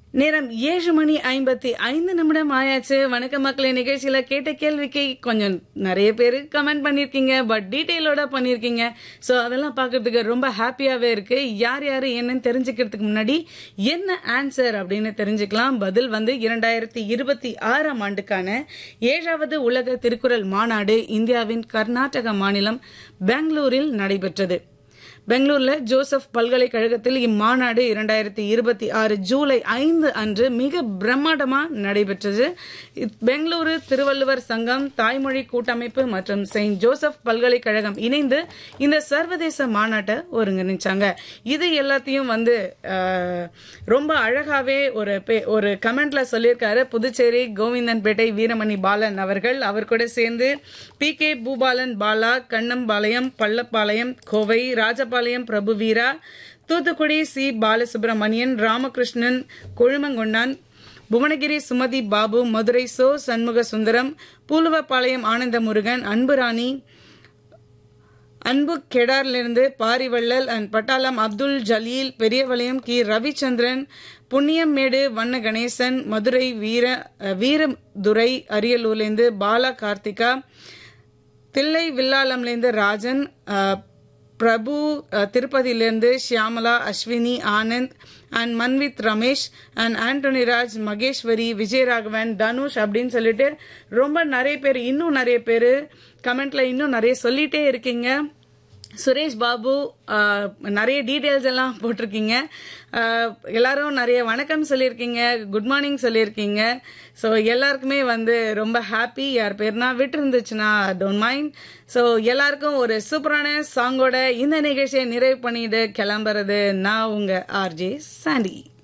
நேரம் ஏழு மணி ஐம்பத்தி ஐந்து நிமிடம் ஆயாச்சு வணக்க மக்களே நிகழ்ச்சியில கேட்ட கேள்விக்கு கொஞ்சம் நிறைய பேர் கமெண்ட் பண்ணிருக்கீங்க பட் டீட்டெயிலோட பண்ணிருக்கீங்க சோ அதெல்லாம் பார்க்கிறதுக்கு ரொம்ப ஹாப்பியாவே இருக்கு யார் யாரு என்னன்னு தெரிஞ்சுக்கிறதுக்கு முன்னாடி என்ன ஆன்சர் அப்படின்னு தெரிஞ்சுக்கலாம் பதில் வந்து இரண்டாயிரத்தி இருபத்தி ஆறாம் ஆண்டுக்கான ஏழாவது உலக திருக்குறள் மாநாடு இந்தியாவின் கர்நாடக மாநிலம் பெங்களூரில் நடைபெற்றது பெங்களூர்ல ஜோசப் பல்கலைக்கழகத்தில் இம்மாநாடு இரண்டாயிரத்தி இருபத்தி ஆறு ஜூலை ஐந்து அன்று மிக பிரம்மாண்டமா நடைபெற்றது இத்- பெங்களூரு திருவள்ளுவர் சங்கம் தாய்மொழி கூட்டமைப்பு மற்றும் செயின்ட் ஜோசப் பல்கலைக்கழகம் இணைந்து இந்த சர்வதேச மாநாட்டை ஒருங்கிணைச்சாங்க இது எல்லாத்தையும் வந்து ஆஹ், ரொம்ப அழகாவே ஒரு பே- ஒரு கமெண்ட்ல சொல்லியிருக்காரு புதுச்சேரி கோவிந்தன்பேட்டை வீரமணி பாலன் அவர்கள் அவர் கூட சேர்ந்து P K Boopalan Bala Kannampalayam Pallapalayam Kovai Rajapalayam Prabhu Veera Thoothukudi C Balasubramanian Ramakrishnan Kozhumangondan Bhuvanagiri Sumathi Babu Madurai Cho Shanmuga Sundaram Pooluvapalayam Anandha Murugan Anburani அன்பு கெடார்லிருந்து பாரிவள்ளல் அண்ட் பட்டாளம் அப்துல் ஜலீல் பெரியவளையம் கி ரவிச்சந்திரன் புண்ணியம்மேடு வண்ண கணேசன் மதுரை வீர அஹ், வீரதுரை அரியலூர்லேருந்து பாலா கார்த்திகா தில்லை வில்லாலம்லேருந்து ராஜன் அஹ், பிரபு அஹ், திருப்பதியிலேருந்து Shyamala Ashwini Anand and Manvith Ramesh and Antony Raj Maheswari Vijayaraghavan Dhanush அப்படின்னு சொல்லிட்டு ரொம்ப நிறைய பேர் இன்னும் நிறைய பேர் கமெண்ட்ல இன்னும் நிறைய சொல்லிட்டே இருக்கீங்க சுரேஷ் பாபு ஆஹ், நிறைய டீடைல்ஸ் எல்லாம் போட்டிருக்கீங்க ஆஹ், எல்லாரும் நிறைய வணக்கம் சொல்லியிருக்கீங்க குட் மார்னிங் சொல்லியிருக்கீங்க ஸோ எல்லாருக்குமே வந்து ரொம்ப ஹாப்பி யார் பேர்னா விட்டு இருந்துச்சுன்னா டோன்ட் மைண்ட் ஸோ எல்லாருக்கும் ஒரு சூப்பரான சாங்கோட இந்த நிகழ்ச்சியை நிறைவு பண்ணிட்டு கிளம்புறது நான் உங்க ஆர்ஜே சாண்டி